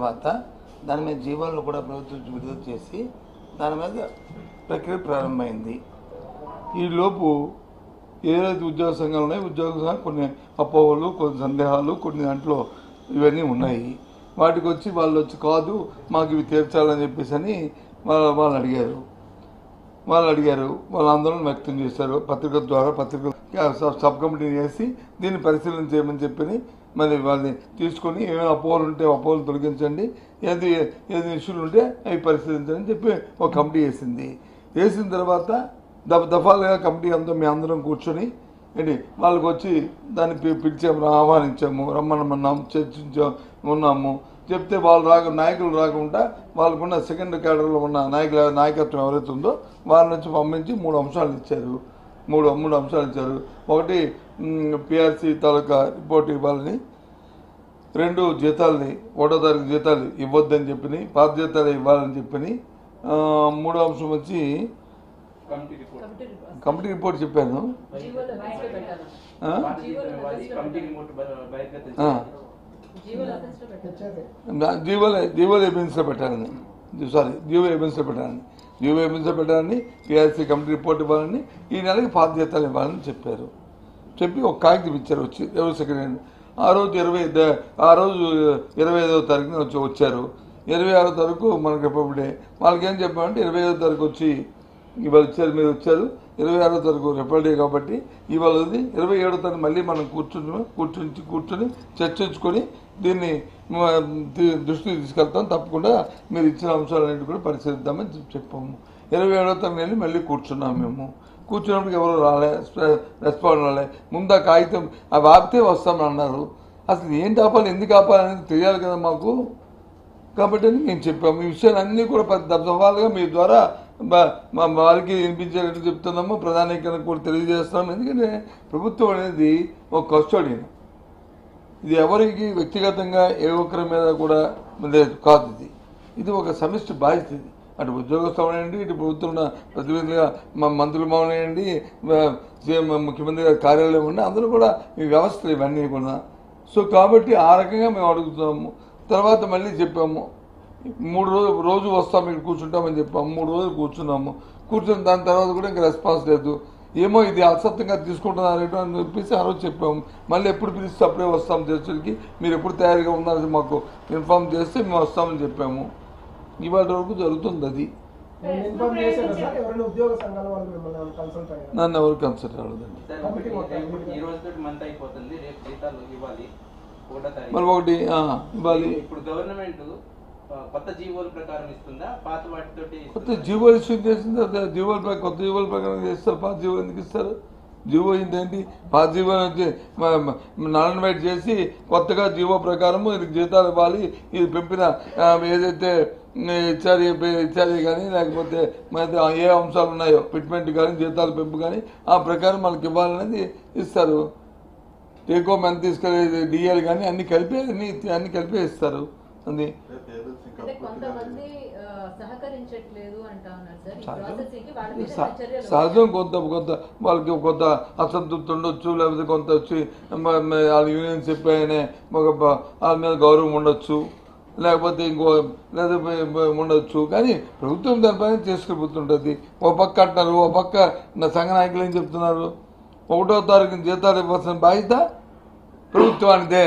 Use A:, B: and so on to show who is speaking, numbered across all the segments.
A: తర్వాత దాని మీద జీవోలను కూడా ప్రభుత్వం విడుదల చేసి దాని మీద ప్రక్రియ ప్రారంభమైంది ఈ లోపు ఏదైతే ఉద్యోగ సంఘాలు ఉన్నాయో ఉద్యోగ సంఘాలు కొన్ని అపోహలు కొన్ని సందేహాలు కొన్ని దాంట్లో ఇవన్నీ ఉన్నాయి వాటికి వచ్చి వాళ్ళు వచ్చి కాదు మాకు ఇవి తీర్చాలని చెప్పేసి అని వాళ్ళ- వాళ్ళు అడిగారు వాళ్ళు అడిగారు వాళ్ళు ఆందోళన వ్యక్తం చేశారు పత్రిక ద్వారా పత్రిక సబ్- సబ్ కమిటీ చేసి దీన్ని పరిశీలన చేయమని చెప్పి మరి వాళ్ళని తీసుకొని ఏమైనా అపోహలు ఉంటే అపోహలు తొలగించండి ఏది ఏది ఇష్యూలు ఉంటే అవి పరిశీలించండి అని చెప్పి ఒక కమిటీ వేసింది వేసిన తర్వాత దఫ దఫాలుగా కమిటీ అంతా మీ అందరం కూర్చొని ఏంటి వాళ్ళకి వచ్చి దాన్ని పి- పిలిచాము ఆహ్వానించాము రమ్మనమన్నాము చర్చించాము ఉన్నాము చెప్తే వాళ్ళు రాక నాయకులు రాకుండా వాళ్ళకున్న సెకండ్ క్యాడర్లో ఉన్న నాయకుల నాయకత్వం ఎవరైతే ఉందో వాళ్ళ నుంచి పంపించి మూడు అంశాలు ఇచ్చారు మూడు మూడు అంశాలు ఇచ్చారు ఒకటి పిఆర్సీ తాలూకా రిపోర్ట్ ఇవ్వాలని రెండు జీతాలని ఒకటో తారీఖు జీతాలు ఇవ్వద్దని చెప్పి పాత జీతాలు ఇవ్వాలని చెప్పని ఆ, మూడో అంశం వచ్చి
B: committee report
C: committee report.
A: Committee report చెప్పాను
C: జీవోలో బయటలో పెట్టాలి.
A: ఆ?
B: కమిటీ రిపోర్ట్ బయటకు
A: ఆ.
C: జీవోలో అఫెన్స్లో పెట్టాలి.
A: నా- జీవోలో జీవోలో ఎబిన్స్లో పెట్టాలని జీ- సారీ జీవో ఎబిన్స్లో పెట్టాలని జీవో ఎబిన్స్లో పెట్టాలని పిఆర్సీ కమిటీ రిపోర్ట్ ఇవ్వాలని ఈ నెలకి పాత జీతాలు ఇవ్వాలని చెప్పారు చెప్పి ఒక కాగితం ఇచ్చారు వచ్చి ఎవరు సెక్రటరీ ఆ రోజు ఇరవై ద- ఆ రోజు ఇరవై ఐదవ తారీఖున వచ్చి వచ్చారు ఇరవై ఆరో తారీఖు మనకి రిపబ్లిక్ డే వాళ్ళకి ఏం చెప్పామంటే ఇరవై ఐదో తారీఖు వచ్చి ఇవాళ వచ్చారు మీరు వచ్చారు ఇరవై ఆరో తారీఖు రిపబ్లిక్ డే కాబట్టి ఇవాళ ఉంది ఇరవై ఏడో తారీఖు మళ్ళీ మనం కూర్చుని కూర్చుని కూర్చొని చర్చించుకొని దీన్ని మ- ది- దృష్టికి తీసుకెళ్తాం తప్పకుండా మీరు ఇచ్చిన అంశాలన్నింటి కూడా పరిశీలిద్దామని చెప్- చెప్పాము ఇరవై ఏడో తారీఖు వెళ్ళి మళ్ళీ కూర్చున్నాం మేము కూర్చున్నప్పుడు ఎవరు రాలే స్ప- రెస్పాండ్ రాలే ముందు ఆ కాగితం అవి ఆపితే వస్తామని అన్నారు అసలు ఏంటి ఆపాలి ఎందుకు ఆపాలి అనేది తెలియాలి కదా మాకు కాబట్టి అని మేము చెప్పాము ఈ విషయాలు అన్నీ కూడా పెద్ద సవాలుగా మీ ద్వారా బ- మా వారికి వినిపించేటట్టు చెప్తున్నాము ప్రధానికలకు కూడా తెలియజేస్తున్నాము ఎందుకంటే ప్రభుత్వం అనేది ఒక కస్టోడియన్ ఇది ఎవరికి వ్యక్తిగతంగా ఏ ఒక్కరి మీద కూడా లేదు కాదు ఇది ఇది ఒక సమిష్టి బాధ్యత ఇది అటు ఉద్యోగస్తులు అవనండి ఇటు ప్రభుత్వం ఉన్న ప్రతినిధులుగా మా మంత్రులు అవనండి మా- సీఎం ముఖ్యమంత్రి గారి కార్యాలయం ఉండి అందరూ కూడా ఈ వ్యవస్థలు ఇవన్నీ కూడా సో కాబట్టి ఆ రకంగా మేము అడుగుతున్నాము తర్వాత మళ్ళీ చెప్పాము మూడు రోజు రోజు వస్తాం ఇక్కడ కూర్చుంటామని చెప్పాము మూడు రోజులు కూర్చున్నాము కూర్చున్న దాని తర్వాత కూడా ఇంకా రెస్పాన్స్ లేదు ఏమో ఇది అసత్యంగా తీసుకుంటున్నారేటో అని చెప్పేసి ఆ రోజు చెప్పాము మళ్ళీ ఎప్పుడు పిలిస్తే అప్పుడే వస్తాం చర్చలకి మీరు ఎప్పుడు తయారీగా ఉన్నారని మాకు ఇన్ఫామ్ చేస్తే మేము వస్తామని చెప్పాము ఇవాళ వరకు జరుగుతుంది అది
D: నేను ఇన్ఫార్మ్ చేశాను సార్ ఎవరైనా ఉద్యోగ సంఘాల వాళ్ళు మిమ్మల్ని కన్సల్ట్ అయ్యారు
A: నన్ను ఎవరు కన్సిడర్ అవ్వదండి
B: సార్,
D: కమిటీ మొత్తం
B: రేపు- ఈ రోజు తోటి మంత్ అయిపోతుంది రేపు జీతాలు ఇవ్వాలి ఒకటో తారీఖు
A: మరి ఒకటి ఆ, ఇవ్వాలి
B: ఇప్పుడు గవర్నమెంట్ కొత్త జీవోల ప్రకారం ఇస్తుందా పాత వాటితోటి
A: కొత్త
B: ఇస్తుందా?
A: జీవోలు ఇష్యూ చేసింది అదే జీవోల ప్రకారం కొత్త జీవోల ప్రకారం చేస్తారు పాత జీవో ఎందుకు ఇస్తారు జీవో ఏంటంటే పాత జీవో వచ్చి నలన్ వైట్ చేసి కొత్తగా జీవో ప్రకారం ఇది జీతాలు ఇవ్వాలి ఇది పెంపిన ఆ, ఏదైతే ఇచ్చారు ఇచ్చారు కానీ లేకపోతే మరి ఏ అంశాలు ఉన్నాయో ఫిట్మెంట్ కానీ జీతాల పెంపు కానీ ఆ ప్రకారం మనకి ఇవ్వాలనేది ఇస్తారు టేక్ హోమ్ ఎంత తీసుకెళ్ళి డిఎల్ కానీ అన్ని కలిపి అన్ని అన్ని కలిపి ఇస్తారు అది
C: అంటే కొంతమంది ఆ, సహకరించట్లేదు అంటా ఉన్నారు సార్ ఈ
A: సహజం.
C: ప్రాసెస్కి వాళ్ళ మీద
A: సహ-
C: చర్యలు
A: సహజం కొంత కొంత వాళ్ళకి కొంత అసంతృప్తి ఉండొచ్చు లేకపోతే కొంత వచ్చి మ- మ- వాళ్ళ యూనియన్ చెప్పాయనే ఒక బ- వాళ్ళ మీద గౌరవం ఉండొచ్చు లేకపోతే ఇంకో లేదా బ- బ- ఉండొచ్చు కానీ ప్రభుత్వం దానిపైన చేసుకుపోతుంటుంది ఓ పక్క అంటారు ఓ పక్క నా సంఘ నాయకులు ఏం చెప్తున్నారు ఒకటో తారీఖు జీతాలు ఇవ్వాల్సిన బాధ్యత ప్రభుత్వానిదే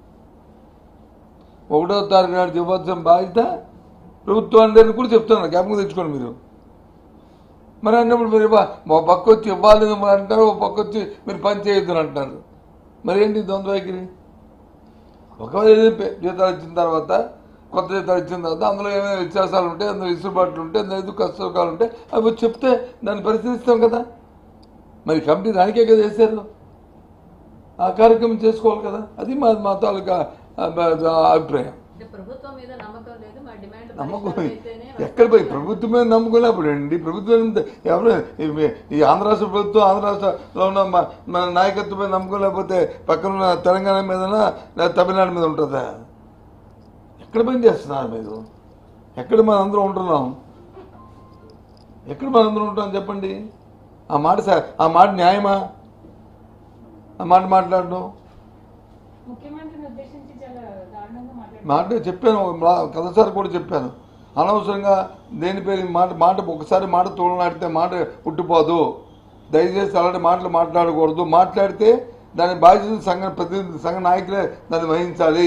A: ఒకటో తారీఖు నాడు ఇవ్వాల్సిన బాధ్యత ప్రభుత్వానిదే అని కూడా చెప్తున్నారు జ్ఞాపకం తెచ్చుకోండి మీరు మరి అన్నప్పుడు మీరు ఇవ్వ- ఓ పక్క వచ్చి ఇవ్వాలి మరి అంటారు ఓ పక్క వచ్చి మీరు పని చేయొద్దు అని అంటారు మరి ఏంటి ద్వంద్వ వైఖరి ఒకవేళ ఏదైనా పే- జీతాలు ఇచ్చిన తర్వాత కొత్త జీతాలు ఇచ్చిన తర్వాత అందులో ఏమైనా వ్యత్యాసాలు ఉంటే అందులో ఇసుబాట్లు ఉంటే అందులో ఎందుకు కష్టసుఖాలు ఉంటే అవి వచ్చి చెప్తే దాన్ని పరిశీలిస్తాం కదా మరి కమిటీ దానికే కదా వేశారు ఆ కార్యక్రమం చేసుకోవాలి కదా అది మా మా తాలూకా ఆ, బ- ఆ అభిప్రాయం
C: అంటే ప్రభుత్వం మీద నమ్మకం లేదు మా డిమాండ్
A: నమ్మకం
C: పరిష్కారం అయితేనే
A: ఎక్కడ పోయి ప్రభుత్వం మీద నమ్ముకున్నప్పుడు అండి ప్రభుత్వం మీద ఎవరు ఈ- ఈ ఆంధ్ర రాష్ట్ర ప్రభుత్వం ఆంధ్ర రాష్ట్రంలో ఉన్న మా- మన నాయకత్వం మీద నమ్ముకోలేకపోతే పక్కన ఉన్న తెలంగాణ మీదనా లేదా తమిళనాడు మీద ఉంటుందా ఎక్కడ పని చేస్తున్నారు మీరు ఎక్కడ మనందరం ఉంటున్నాం ఎక్కడ మనందరం ఉంటున్నాం చెప్పండి ఆ మాట స- ఆ మాట న్యాయమా ఆ మాట మాట్లాడడం
E: ముఖ్యమంత్రిని ఉద్దేశించి చాలా దారుణంగా మాట్లాడారు
A: మాట చెప్పాను మా- కథసారి కూడా చెప్పాను అనవసరంగా దేని పేరు ఈ మాట మాట ఒకసారి మాట తోలనాడితే మాట పుట్టిపోదు దయచేసి అలాంటి మాటలు మాట్లాడకూడదు మాట్లాడితే దాని బాధ్యత సంఘ ప్రతినిధి సంఘ నాయకులే దాన్ని వహించాలి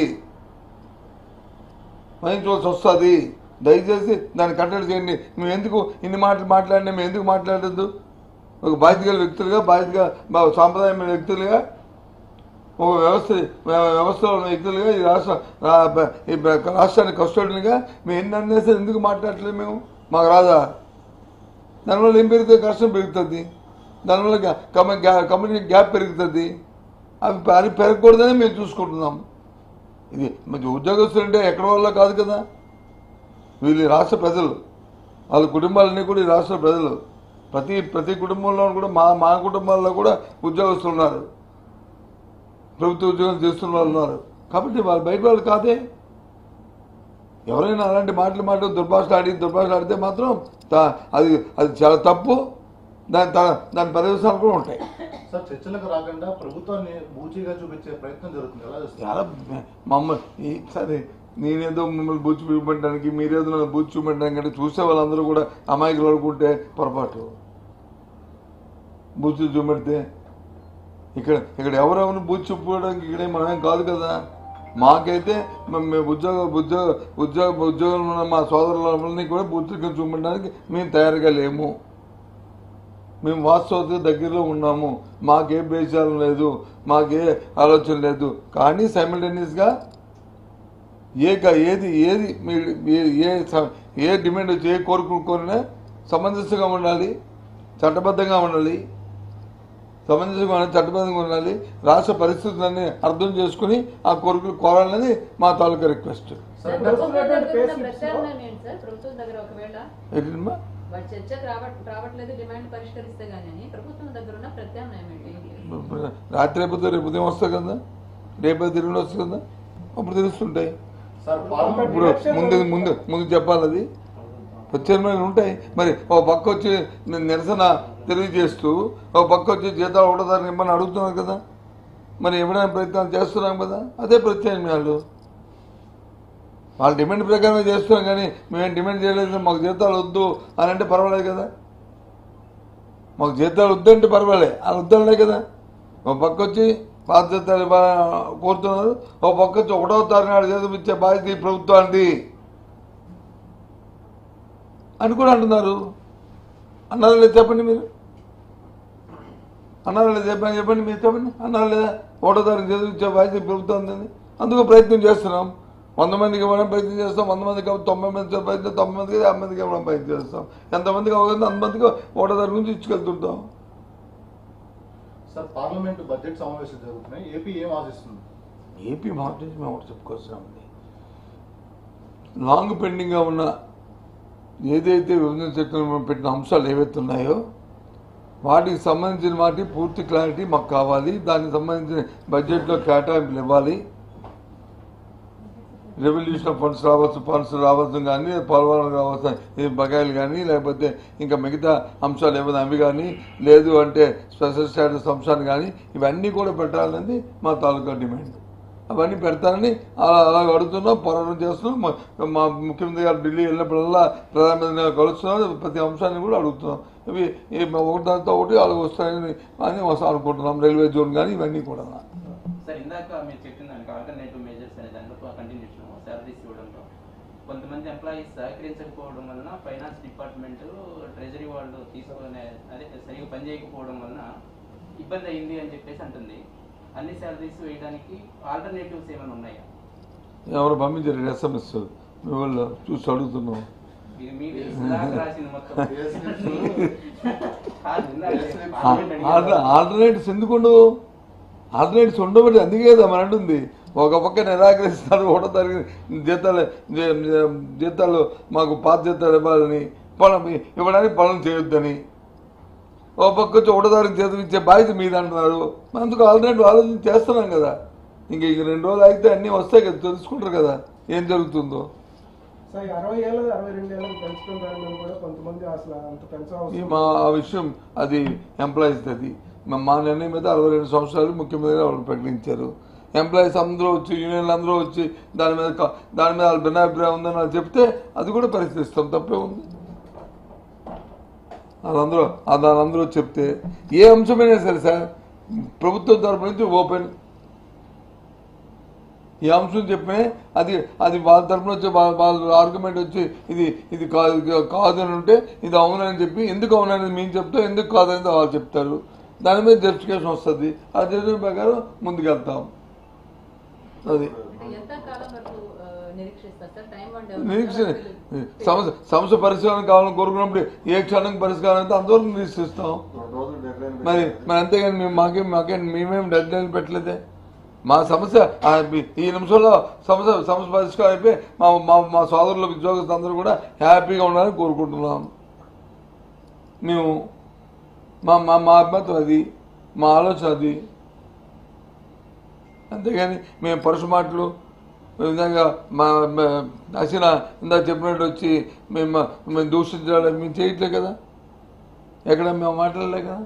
A: వహించవలసి వస్తుంది దయచేసి దాన్ని కట్టడి చేయండి మేము ఎందుకు ఇన్ని మాటలు మాట్లాడినా మేము ఎందుకు మాట్లాడద్దు ఒక బాధ్యత గల వ్యక్తులుగా బాధ్యతగా బా- సాంప్రదాయమైన వ్యక్తులుగా ఒక వ్యవస్థ వ్య- వ్యవస్థలో ఉన్న వ్యక్తులుగా ఈ రాష్ట్ర రా- బ- ఈ బ- రాష్ట్రానికి కస్టోడియన్గా మేము ఎన్ని అన్నేసి ఎందుకు మాట్లాడట్లేదు మేము మాకు రాదా దానివల్ల ఏం పెరుగుతుంది కష్టం పెరుగుతుంది దానివల్ల గా- కమ- గ్యా- కమ్యూనిటీ గ్యాప్ పెరుగుతుంది అవి పె- అది పెరగకూడదని మేము చూసుకుంటున్నాం ఇది మంచి ఉద్యోగస్తులు అంటే ఎక్కడ వల్ల కాదు కదా వీళ్ళు ఈ రాష్ట్ర ప్రజలు వాళ్ళ కుటుంబాలన్నీ కూడా ఈ రాష్ట్ర ప్రజలు ప్రతి ప్రతి కుటుంబంలో కూడా మా మా కుటుంబాల్లో కూడా ఉద్యోగస్తులు ఉన్నారు ప్రభుత్వ ఉద్యోగం చేస్తున్న వాళ్ళు ఉన్నారు కాబట్టి వాళ్ళు బయట వాళ్ళు కాదే ఎవరైనా అలాంటి మాటలు మాట దుర్భాష ఆడి దుర్భాష ఆడితే మాత్రం తా- అది అది చాలా తప్పు దాని తా- దాని పర్యవసానాలు కూడా ఉంటాయి
E: సార్ చర్చలకు రాకుండా ప్రభుత్వాన్ని బూచిగా చూపించే ప్రయత్నం జరుగుతుంది ఎలా చూస్తారు
A: చాలా మమ్మల్ని సరే నేనేదో మిమ్మల్ని బూచి చూపెట్టడానికి మీరేదో నన్ను బూచి చూపెట్టడానికి అంటే చూసే వాళ్ళందరూ కూడా అమాయకులు అనుకుంటే పొరపాటు బూచి చూపెడితే ఇక్కడ ఇక్కడ ఎవరెవరిని బూచి చూపుకోవడానికి ఇక్కడే మనమేం కాదు కదా మాకైతే మ- మేము ఉద్యోగ ఉద్యోగ ఉద్యోగ ఉద్యోగంలో ఉన్న మా సోదరులని కూడా బూచుగా చూపెట్టడానికి మేము తయారుగా లేము మేము వాస్తవత దగ్గరలో ఉన్నాము మాకే బేచారం లేదు మాకే ఆలోచన లేదు కానీ సైమల్టేనియస్గా ఏ క- ఏది ఏది మీ ఏ- ఏ స- ఏ డిమాండ్ వచ్చి ఏ కోరిక కోరినా సమంజసంగా ఉండాలి చట్టబద్ధంగా ఉండాలి సమంజసంగా ఉండాలి చట్టబద్ధంగా ఉండాలి రాష్ట్ర పరిస్థితులన్నీ అర్థం చేసుకుని ఆ కోరికలు కోరాలని మా తాలూకా రిక్వెస్ట్
D: సార్
C: సార్,
D: ఇప్పుడు
C: ప్రభుత్వం దగ్గర
D: వస్తున్నటువంటి
C: ఉన్న
D: pay slips లో
C: ప్రత్యామ్నాయం ఏంటి సార్ ప్రభుత్వం దగ్గర ఒకవేళ
A: ఏంటమ్మా
C: వాడు చర్చకు రావట్ రావట్లేదు డిమాండ్ పరిష్కరిస్తే గానీ అని ప్రభుత్వం దగ్గర ఉన్న ప్రత్యామ్నాయం ఏంటి
A: రాత్రి అయిపోతే రేపు ఉదయం వస్తుంది కదా రేపు తిరిగి వస్తుంది కదా అప్పుడు తెలుస్తుంటాయి
E: సార్ పార్లమెంట్
A: ఇప్పుడు ముందు ముందు ముందు చెప్పాలి అది ప్రత్యామ్నాయాలు ఉంటాయి మరి ఒక పక్క వచ్చి ని- నిరసన తెలియజేస్తూ ఒక పక్క వచ్చి జీతాలు ఒకటోదారిని ఇమ్మని అడుగుతున్నారు కదా మరి ఇవ్వడానికి ప్రయత్నాలు చేస్తున్నాం కదా అదే ప్రత్యామ్నాయాలు వాళ్ళ డిమాండ్ ప్రకారమే చేస్తున్నాం కానీ మేము డిమాండ్ చేయలేదు మాకు జీతాలు వద్దు అని అంటే పర్వాలేదు కదా మాకు జీతాలు వద్దంటే పర్వాలే వాళ్ళు వద్దలే కదా ఒక పక్క వచ్చి పాత జీతాలు ఇవ్వ- కోరుతున్నారు ఒక పక్క వచ్చి ఒకటో తారీఖు నాడు జీతం ఇచ్చే బాధ్యత ఈ ప్రభుత్వానికి అని కూడా అంటున్నారు అన్నారు లేదా చెప్పండి మీరు అన్నారు లేదా చెప్పండి చెప్పండి మీరు చెప్పండి అన్నారు లేదా ఒకటో తారీఖు జీతం ఇచ్చే బాధ్యత ఈ ప్రభుత్వం అని అందుకు ప్రయత్నం చేస్తున్నాం వంద మందికి ఇవ్వడం ప్రయత్నం చేస్తాం వంద మందికి ఇవ్వ- తొంభై మంది ఇచ్చే ప్రయత్నం తొంభై మందికి యాభై మందికి ఇవ్వడం ప్రయత్నం చేస్తాం ఎంతమందికి అవుతుంది అంతమందికి ఒకటో తారీఖు నుంచి ఇచ్చుకెళ్తుంటాం
E: సార్ పార్లమెంట్ బడ్జెట్ సమావేశాలు జరుగుతున్నాయి ఏపీ ఏం ఆశిస్తుంది
A: ఏపీ మార్చేసి మేము ఒకటి చెప్పుకొస్తున్నామండి లాంగ్ పెండింగ్గా ఉన్న ఏదైతే విభజన చట్టంలో పెట్టిన అంశాలు ఏవైతే ఉన్నాయో వాటికి సంబంధించిన వాటి పూర్తి క్లారిటీ మాకు కావాలి దానికి సంబంధించిన బడ్జెట్లో కేటాయింపులు ఇవ్వాలి రెవల్యూషన్ ఫండ్స్ రావచ్చు ఫండ్స్ రావచ్చు కానీ పోలవరం రావచ్చు ఈ బకాయిలు కానీ లేకపోతే ఇంకా మిగతా అంశాలు ఏమైనా అవి కానీ లేదు అంటే స్పెషల్ స్టాటస్ అంశాలు కానీ ఇవన్నీ కూడా పెట్టాలనేది మా తాలూకా డిమాండ్ అవన్నీ పెడతానని అలా అలా అడుగుతున్నాం పోరాటం చేస్తున్నాం మా- మా ముఖ్యమంత్రి గారు ఢిల్లీ వెళ్ళినప్పుడల్లా ప్రధానమంత్రి గారు కలుస్తున్నాం ప్రతి అంశాన్ని కూడా అడుగుతున్నాం ఇవి ఈ ఒకటి దాంతో ఒకటి అలాగ వస్తాయని అని వస్తా అనుకుంటున్నాం రైల్వే జోన్ కానీ ఇవన్నీ కూడా
B: సార్ ఇందాక మీరు చెప్పిన దానికి ఆల్టర్నేటివ్ మెజర్స్ అనే దాంట్లో కంటిన్యూషన్ శాలరీస్ ఇవ్వడంలో కొంతమంది ఎంప్లాయీస్ సహకరించకపోవడం వలన ఫైనాన్స్ డిపార్ట్మెంట్ ట్రెజరీ వాళ్ళు తీసుకునే అదే సరిగా పనిచేయకపోవడం వలన ఇబ్బంది అయింది అని చెప్పేసి అంటుంది అన్ని శాలరీస్ వేయడానికి ఆల్టర్నేటివ్స్ ఏమైనా ఉన్నాయా
A: ఎవరు పంపించారు ఎస్ఎంఎస్ మీ వాళ్ళు చూసి అడుగుతున్నాం
B: ఇది మీరు ఇందాక రాసింది మొత్తం కాదు, ఇందాక
E: Yes,
B: parliament అడిగారు.
A: ఆల్టర్నేటివ్స్ ఎందుకు ఉండవు ఆల్టర్నేటివ్స్ ఉండబట్టి అందుకే కదా మన అంటుంది ఒక పక్క నిరాకరిస్తారు ఒకటో తారీఖు జీతాలు జీ- జీ- జీతాలు మాకు పాత జీతాలు ఇవ్వాలని పొలం ఇవ్వడానికి పొలం చేయొద్దని ఒక పక్క వచ్చి ఒకటో తారీఖు జీతం ఇచ్చే బాధ్యత మీద అంటున్నారు అందుకు ఆల్టర్నేటివ్ ఆలోచన చేస్తున్నాం కదా ఇంక ఇంక రెండు రోజులు ఆగితే అన్నీ వస్తాయి కదా తెలుసుకుంటారు కదా ఏం జరుగుతుందో
D: సార్ ఈ అరవై ఏళ్ళది అరవై రెండు ఏళ్ళకి పెంచుకుంటారని కూడా కొంతమంది అసలు అంత
A: ఈ
D: పెంచవలసిన
A: మా ఆ విషయం అది ఎంప్లాయీస్ అది మా- మా నిర్ణయం మీద అరవై రెండు సంవత్సరాలు ముఖ్యమంత్రి గారు వాళ్ళు ప్రకటించారు ఎంప్లాయీస్ అందరూ వచ్చి యూనియన్లు అందరూ వచ్చి దాని మీద క- దాని మీద వాళ్ళ భిన్నాభిప్రాయం ఉందని వాళ్ళు చెప్తే అది కూడా పరిశీలిస్తాం తప్పే ఉంది వాళ్ళందరూ ఆ వాళ్ళందరూ చెప్తే ఏ అంశమైనా సరే సార్ ప్రభుత్వం తరపు నుంచి ఓపెన్ ఈ అంశం చెప్పినే అది అది వాళ్ళ తరపున వచ్చి వాళ్ళ వాళ్ళ ఆర్గ్యుమెంట్ వచ్చి ఇది ఇది కాదు కాదు అని ఉంటే ఇది అవునని చెప్పి ఎందుకు అవునని మేము చెప్తాం ఎందుకు కాదని వాళ్ళు చెప్తారు దాని మీద జస్టిఫికేషన్ వస్తుంది ఆ జస్టిఫికేషన్ ప్రకారం ముందుకెళ్తాం అది
C: అంటే ఎంత కాలం వరకు ఆ, నిరీక్షిస్తారు సార్ టైం అండ్
A: నిరీక్షణ సమస్య సమస్య పరిష్కారం కావాలని కోరుకున్నప్పుడు ఏ క్షణం పరిష్కారం అయితే అంతవరకు నిరీక్షిస్తాం
E: రెండు రోజులు డెడ్లైన్
A: మరి మరి అంతేగాని మేము మాకేం మాకేం మేమేం డెడ్ లైన్ పెట్టలేదే మా సమస్య ఆ, ఈ- ఈ నిమిషంలో సమస్య సమస్య పరిష్కారం అయిపోయి మా మా మా సోదరుల ఉద్యోగస్తులు అందరూ కూడా హ్యాపీగా ఉండాలని కోరుకుంటున్నాం మేము మా మా మా అభిమతం అది మా ఆలోచన అది అంతేగాని మేము పరుష మాటలు ఈ విధంగా మా మా- అసిన ఇందాక చెప్పినట్టు వచ్చి మేము మేము దూషించడం మేము చేయట్లే కదా ఎక్కడ మేము మాట్లాడలే కదా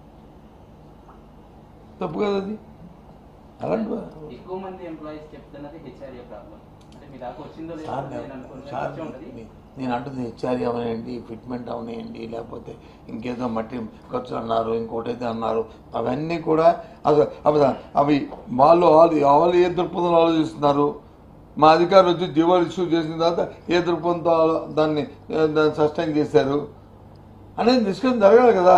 A: తప్పు కదా అది అలాంటి
B: ఎక్కువ మంది ఎంప్లాయీస్ చెప్తున్నది హెచ్ఆర్ఏ ప్రాబ్లం అంటే మీ దాకా వచ్చిందో లేదో
F: సార్
B: నేను అనుకున్నాను
F: సార్
B: వచ్చి ఉంటది
F: నే- నేను అంటుంది హెచ్ఆర్ఏ అవనండి ఫిట్మెంట్ అవనాయండి లేకపోతే ఇంకేదో మట్టి ఖర్చు అన్నారు ఇంకోటి అయితే అన్నారు అవన్నీ కూడా అసలు అవి అవి వాళ్ళు వాళ్ళు వాళ్ళు ఏ దృక్పథంలో ఆలోచిస్తున్నారు మా అధికారులు వచ్చి జీవాలు ఇష్యూ చేసిన తర్వాత ఏ దృక్పథంతో ఆలో- దాన్ని ఏ, దాన్ని సస్టైన్ చేశారు అనేది డిస్కషన్ జరగాలి కదా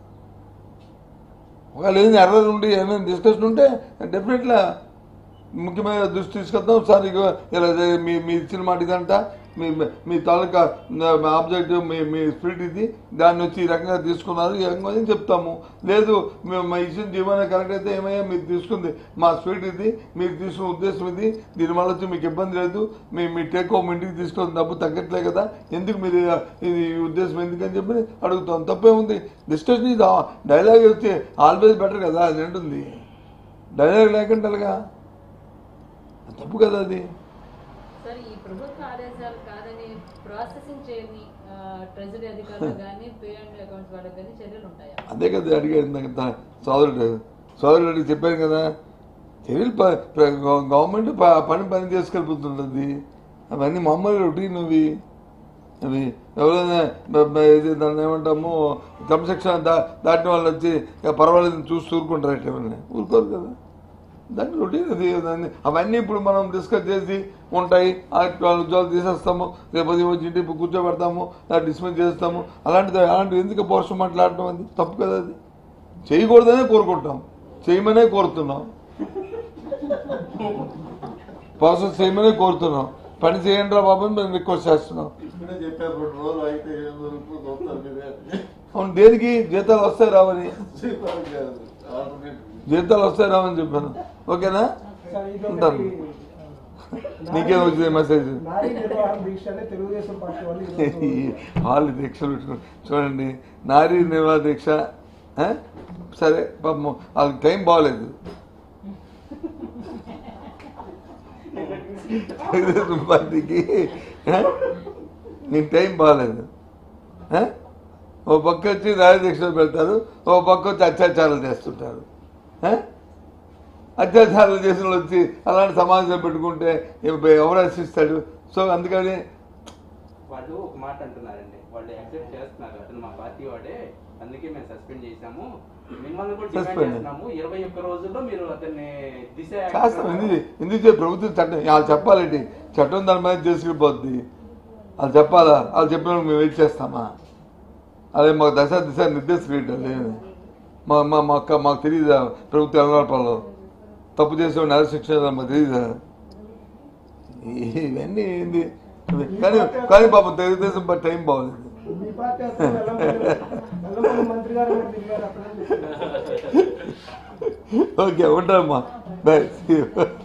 F: ఒకవేళ ఏదైనా ఎర్రర్ ఉండి ఏమైనా డిస్కషన్ ఉంటే డెఫినెట్గా ముఖ్యమైన దృష్టి తీసుకొద్దాం సార్ ఇగో ఇలా జరి- మీ మీ ఇచ్చిన మాట ఇదంట మీ మీ తాలూకా ఆబ్జెక్టివ్ మీ మీ స్పిరిట్ ఇది దాన్ని వచ్చి ఈ రకంగా తీసుకున్నారు ఈ రకంగా అని చెప్తాము లేదు మేము మా ఇచ్చిన జీవన కరెక్ట్ అయితే ఏమయ్యా మీరు తీసుకుంది మా స్పిరిట్ ఇది మీరు తీసుకున్న ఉద్దేశం ఇది దీనివల్ల వచ్చి మీకు ఇబ్బంది లేదు మీ మీ టేక్ హోమ్ ఇంటికి తీసుకొని డబ్బు తగ్గట్లే కదా ఎందుకు మీరు ఇది ఈ ఉద్దేశం ఎందుకని చెప్పి అడుగుతాం తప్పే ఉంది డిస్కషన్ ఇది డైలాగ్ వచ్చి ఆల్వేస్ బెటర్ కదా అది ఉంటుంది డైలాగ్ లేకుండా ఎలాగా తప్పు కదా అది
C: సార్ ఈ ప్రభుత్వ ఆదేశాలు కాదని ప్రాసెసింగ్ చేయని ట్రెజరీ అధికారులు కానీ పే అండ్ అకౌంట్స్ వాళ్ళకి కానీ చర్యలు ఉంటాయా
A: అదే కదా అడిగాడు ఇందాక తా- సోదరుడు సోదరుడు అడిగి చెప్పాను కదా చర్యలు ప- ప్ర- గవ- గవర్నమెంట్ ప- పని పని చేసుకెళ్ళిపోతుంటుంది అవన్నీ మామూలు రొటీన్ అవి అవి ఎవరైనా బ- బ- ఇది దాన్ని ఏమంటాము క్రమశిక్షణ దా దాటిన వాళ్ళు వచ్చి ఇక పర్వాలేదు చూసి ఊరుకుంటారు ఎవరైనా ఊరుకోరు కదా దాన్ని రొటీన్ అది దాన్ని అవన్నీ ఇప్పుడు మనం డిస్కస్ చేసి ఉంటాయి ఆ వాళ్ళ ఉద్యోగాలు తీసేస్తాము రేపు అది వచ్చి ఇంటికి కూర్చోబెడతాము డిస్మిస్ చేస్తాము అలాంటిది అలాంటివి ఎందుకు పోర్షన్ మాట్లాడటం అది తప్పు కదా అది చేయకూడదనే కోరుకుంటాం చేయమనే కోరుతున్నాం ప్రాసెస్ చేయమనే కోరుతున్నాం పని చేయండి రా బాబు అని మేము రిక్వెస్ట్ చేస్తున్నాం
E: ఇప్పుడే చెప్పారు రెండు రోజులు అయితే ఏం జరుగుతుందో చూస్తారు మీరే
A: అవును దేనికి జీతాలు వస్తాయి రావని
E: చెప్పారు కదా, alternate.
A: జీతాలు వస్తాయి రావని చెప్పాను ఓకేనా
D: సార్, ఇది
A: ఉంటాను.
D: ఒకటి, ఆ,
A: నీకేం వచ్చింది మెసేజ్
D: నారీ నిర్వహణ దీక్ష అని తెలుగుదేశం పార్టీ వాళ్ళు ఈరోజు
A: వాళ్ళు దీక్షలు పెట్టుకుని చూడండి నారీ నిర్వాహ దీక్ష ఆ? సరే పాపం వాళ్ళకి టైం బాగలేదు తెలుగుదేశం పార్టీకి ఆ? నీకు టైం బాగలేదు ఆ? ఓ పక్క వచ్చి నారీ దీక్షలు పెడతారు ఓ పక్క వచ్చి అత్యాచారాలు చేస్తుంటారు ఆ? అత్యాచారాలు చేసిన వాళ్ళు వచ్చి అలాంటి సమాజం పెట్టుకుంటే ఎవ- ఎవరు రక్షిస్తాడు సో అందుకని
B: వాళ్ళు ఒక మాట అంటున్నారండి వాళ్ళు యాక్సెప్ట్ చేస్తున్నారు అతను మా పార్టీ వాడే అందుకే మేము సస్పెండ్ చేశాము మిమ్మల్ని కూడా డిమాండ్
A: Suspend.
B: చేస్తున్నాము ఇరవై ఒక్క రోజుల్లో మీరు అతన్ని దిశ
A: చేస్తాం ఎందుకు ఎందుకు చేయ ప్రభుత్వం చట్టం వాళ్ళు చెప్పాలండి చట్టం దాని మీద చేసుకుపోద్ది వాళ్ళు చెప్పాలా వాళ్ళు చెప్పిన మేము వెయిట్ చేస్తామా అదే మాకు దశ దిశ నిర్దేశం లేదు మా మా మా అక్క మాకు తెలియదా ప్రభుత్వ వ్యవహారాలలో తప్పు చేసే నెల శిక్ష మాకు తెలియదా ఇవన్నీ ఏంది కానీ కానీ పాపం తెలుగుదేశం పార్టీ టైం బాగోలేదు
D: మీ పార్టీ అప్పుడు వెల్లమల్లి వెల్లమల్లి మంత్రి గారు మీరు తిరిగారు అక్కడ
A: ఓకే ఉంటామ్మా బాయ్